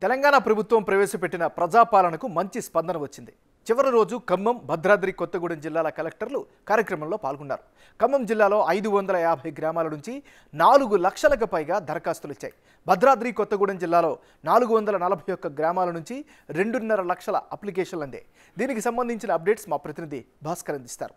తెలంగాణ ప్రభుత్వం ప్రవేశపెట్టిన ప్రజాపాలనకు మంచి స్పందన వచ్చింది చివరి రోజు ఖమ్మం భద్రాద్రి కొత్తగూడెం జిల్లాల కలెక్టర్లు కార్యక్రమంలో పాల్గొన్నారు ఖమ్మం జిల్లాలో ఐదు వందల యాభై గ్రామాల నుంచి నాలుగు లక్షలకు పైగా దరఖాస్తులు ఇచ్చాయి భద్రాద్రి కొత్తగూడెం జిల్లాలో నాలుగు వందల నలభై ఒక్క గ్రామాల నుంచి రెండున్నర లక్షల అప్లికేషన్లు అందాయి దీనికి సంబంధించిన అప్డేట్స్ మా ప్రతినిధి భాస్కర్ అందిస్తారు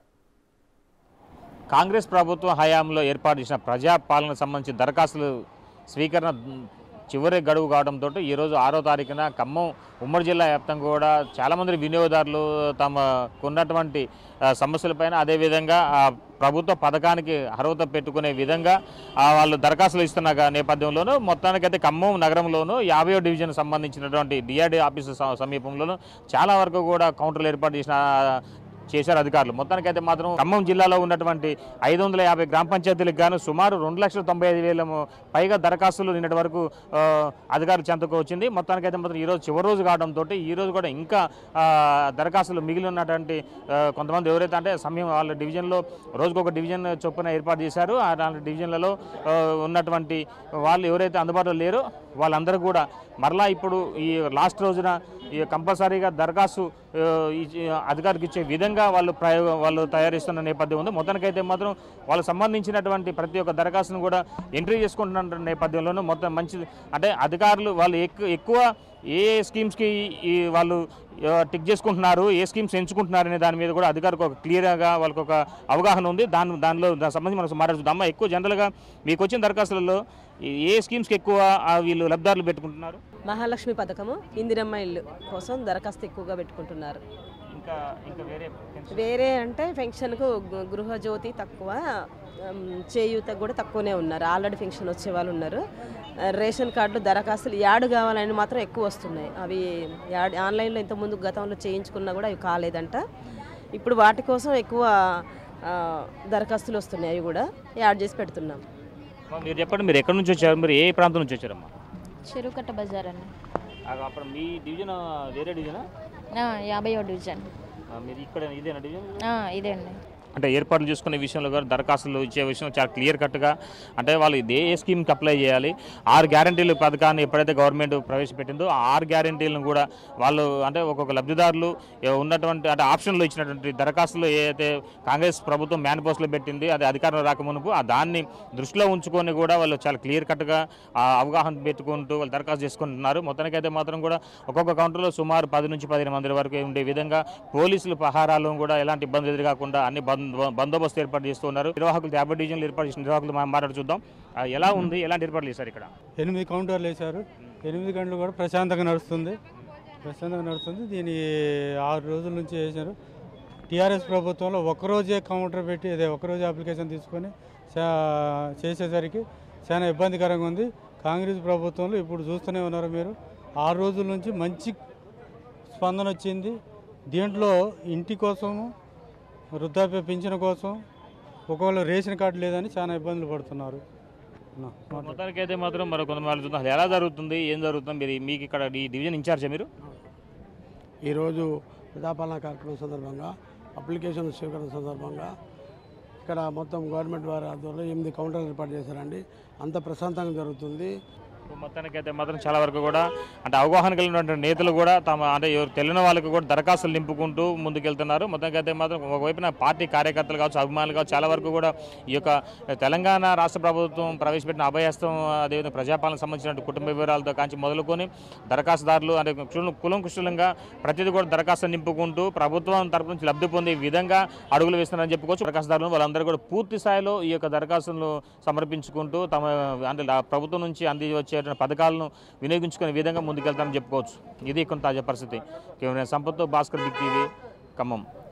కాంగ్రెస్ ప్రభుత్వం హయాంలో ఏర్పాటు చేసిన ప్రజాపాలనకు సంబంధించి దరఖాస్తులు స్వీకరణ చివరి గడువు కావడంతో ఈరోజు ఆరో తారీఖున ఖమ్మం ఉమ్మడి జిల్లా వ్యాప్తంగా కూడా చాలామంది వినియోగదారులు తమకున్నటువంటి ఆ, సమస్యలపైన అదేవిధంగా ఆ ప్రభుత్వ పథకానికి అర్హత పెట్టుకునే విధంగా ఆ, వాళ్ళు దరఖాస్తులు ఇస్తున్న గా- నేపథ్యంలోనూ మొత్తానికైతే ఖమ్మం నగరంలోనూ యాభై డివిజన్ సంబంధించినటువంటి డిఆర్డీ ఆఫీసు స- సమీపంలోనూ చాలా వరకు కూడా కౌంటర్లు ఏర్పాటు చేసిన చేశారు అధికారులు మొత్తానికైతే మాత్రం ఖమ్మం జిల్లాలో ఉన్నటువంటి ఐదు వందల యాభై గ్రామ పంచాయతీలకు గాను సుమారు రెండు లక్షల తొంభై ఐదు వేల పైగా దరఖాస్తులు నిన్నటి వరకు ఆ, అధికారులు చెంతకు వచ్చింది మొత్తానికైతే మాత్రం ఈరోజు చివరి రోజు కావడంతో ఈ రోజు కూడా ఇంకా ఆ, దరఖాస్తులు మిగిలి ఉన్నటువంటి ఆ, కొంతమంది ఎవరైతే అంటే సమయం వాళ్ళ డివిజన్లో రోజుకొక డివిజన్ చొప్పున ఏర్పాటు చేశారు ఆ దాని డివిజన్లలో ఆ, ఉన్నటువంటి వాళ్ళు ఎవరైతే అందుబాటులో లేరో వాళ్ళందరూ కూడా మరలా ఇప్పుడు ఈ లాస్ట్ రోజున ఈ కంపల్సరీగా దరఖాస్తు ఆ, ఇచ్చి- అధికారికి ఇచ్చే విధంగా వాళ్ళు ప్రయోగ వాళ్ళు తయారిస్తున్న నేపథ్యం ఉంది మొత్తానికైతే మాత్రం వాళ్ళకి సంబంధించినటువంటి ప్రతి ఒక్క దరఖాస్తును కూడా ఎంట్రీ చేసుకుంటున్న నేపథ్యంలోనూ మొత్తం మంచి అంటే అధికారులు వాళ్ళు ఎక్కువ ఎక్కువ ఏ ఏ స్కీమ్స్కి ఈ వాళ్ళు ఆ, టిక్ చేసుకుంటున్నారు ఏ స్కీమ్స్ ఎంచుకుంటున్నారు అనే దాని మీద కూడా అధికారికి ఒక క్లియర్గా వాళ్ళకి ఒక అవగాహన ఉంది దాని దానిలో దానికి సంబంధించి మనకు మాట్లాడుతుంది అమ్మ ఎక్కువ జనరల్గా మీకు వచ్చిన దరఖాస్తులలో ఈ- ఏ స్కీమ్స్కి ఎక్కువ ఆ, వీళ్ళు లబ్ధారులు పెట్టుకుంటున్నారు మహాలక్ష్మి పథకము ఇందిరమ్మ ఇల్లు కోసం దరఖాస్తు ఎక్కువగా పెట్టుకుంటున్నారు ఇంకా ఇంకా వేరే వేరే అంటే పెన్షన్కు గు- గృహజ్యోతి తక్కువ ఉమ్, చేయూత కూడా తక్కువనే ఉన్నారు ఆల్రెడీ పెన్షన్ వచ్చే వాళ్ళు ఉన్నారు ఆ, రేషన్ కార్డులు దరఖాస్తులు యాడ్ కావాలని మాత్రం ఎక్కువ వస్తున్నాయి అవి యాడ్ ఆన్లైన్లో ఇంతకుముందు గతంలో చేయించుకున్నా కూడా అవి కాలేదంట ఇప్పుడు వాటి కోసం ఎక్కువ ఆ, దరఖాస్తులు వస్తున్నాయి అవి కూడా యాడ్ చేసి పెడుతున్నాం అమ్మా, మీరు చెప్పండి మీరు ఎక్కడి నుంచి వచ్చారు మీరు ఏ ప్రాంతం నుంచి వచ్చారమ్మా చెరుకట్ట బజార్ అండి ఆ, అప్పుడు మీ డివిజన్ వేరే డివిజనా ఆ, యాభైవ డివిజన్ ఆ, మీరు ఇక్కడ ఇదేనా డివిజన్ ఆ, ఇదే అండి అంటే ఏర్పాట్లు చేసుకునే విషయంలో కూడా దరఖాస్తులు ఇచ్చే విషయం చాలా క్లియర్ కట్గా అంటే వాళ్ళు ఇదే ఏ స్కీమ్కి అప్లై చేయాలి ఆరు గ్యారంటీల పథకాన్ని ఎప్పుడైతే గవర్నమెంట్ ప్రవేశపెట్టిందో ఆ ఆరు గ్యారంటీలను కూడా వాళ్ళు అంటే ఒక్కొక్క లబ్ధిదారులు ఏ ఉన్నటువంటి అంటే ఆప్షన్లో ఇచ్చినటువంటి దరఖాస్తులు ఏదైతే కాంగ్రెస్ ప్రభుత్వం మేనిఫెస్టోలో పెట్టింది అది అధికారం రాకమునుపు ఆ దాన్ని దృష్టిలో ఉంచుకొని కూడా వాళ్ళు చాలా క్లియర్ కట్గా ఆ అవగాహన పెట్టుకుంటూ వాళ్ళు దరఖాస్తు చేసుకుంటున్నారు మొత్తానికైతే మాత్రం కూడా ఒక్కొక్క కౌంటర్లో సుమారు పది నుంచి పదిహేను మంది వరకు ఉండే విధంగా పోలీసులు పహారాలు కూడా ఎలాంటి ఇబ్బంది ఎదురుకాకుండా అన్ని బంద- బందోబస్తు ఏర్పాటు చేస్తూ ఉన్నారు నిర్వాహకులు యాభై డివిజన్లు ఏర్పాటు చేసిన నిర్వాహకులు మనం మాట్లాడి చూద్దాం ఆ, ఎలా ఉంది ఎలాంటి ఏర్పాట్లు చేశారు ఇక్కడ ఎనిమిది కౌంటర్లు వేశారు ఎనిమిది గంటలు కూడా ప్రశాంతంగా నడుస్తుంది ప్రశాంతంగా నడుస్తుంది దీని ఆరు రోజుల నుంచి వేశారు టీఆర్ఎస్ ప్రభుత్వంలో ఒక్కరోజే కౌంటర్ పెట్టి అదే ఒక్కరోజే అప్లికేషన్ తీసుకొని చా- చేసేసరికి చాలా ఇబ్బందికరంగా ఉంది కాంగ్రెస్ ప్రభుత్వంలో ఇప్పుడు చూస్తూనే ఉన్నారు మీరు ఆరు రోజుల నుంచి మంచి స్పందన వచ్చింది దీంట్లో ఇంటి కోసము వృద్ధాప్య పింఛన్ కోసం ఒకవేళ రేషన్ కార్డు లేదని చాలా ఇబ్బందులు పడుతున్నారు నా మాట. మొత్తానికి అయితే మాత్రం మరో కొంత చూద్దాం అసలు ఎలా జరుగుతుంది ఏం జరుగుతుంది మీరు మీకు ఇక్కడ ఈ డివిజన్ ఇన్ఛార్జా మీరు ఈరోజు ప్రజాపాలన కార్యక్రమం సందర్భంగా అప్లికేషన్ స్వీకరణ సందర్భంగా ఇక్కడ మొత్తం గవర్నమెంట్ వారి ఆధ్వర్యంలో ఎనిమిది కౌంటర్లు ఏర్పాటు చేశారండి అంత ప్రశాంతంగా జరుగుతుంది మొత్తానికి అయితే మాత్రం చాలా వరకు కూడా అంటే అవగాహన కలిగినటువంటి నేతలు కూడా తమ అంటే ఎవరు తెలియని వాళ్ళకి కూడా దరఖాస్తులు నింపుకుంటూ ముందుకెళ్తున్నారు మొత్తానికి అయితే మాత్రం ఒకవైపున పార్టీ కార్యకర్తలు కావచ్చు అభిమానులు కావచ్చు చాలా వరకు కూడా ఈ యొక్క తెలంగాణ రాష్ట్ర ప్రభుత్వం ప్రవేశపెట్టిన అభయహస్తం అదేవిధంగా ప్రజాపాలన సంబంధించిన కుటుంబ వివరాలతో కాంచి మొదలుకొని దరఖాస్తుదారులు అంటే కులం- కులం కుశలంగా ప్రతిదీ కూడా దరఖాస్తు నింపుకుంటూ ప్రభుత్వం తరపు నుంచి లబ్ధి పొందే విధంగా అడుగులు వేస్తున్నారని చెప్పుకోవచ్చు దరఖాస్తుదారులు వాళ్ళందరూ కూడా పూర్తి స్థాయిలో ఈ యొక్క దరఖాస్తులను సమర్పించుకుంటూ తమ అంటే లా- ప్రభుత్వం నుంచి అంది వచ్చే పథకాలను వినియోగించుకునే విధంగా ముందుకెళ్తారని చెప్పుకోవచ్చు ఇది కొంత తాజా పరిస్థితి కేవలం సంపత్తో భాస్కర్ బిగ్ టీవీ ఖమ్మం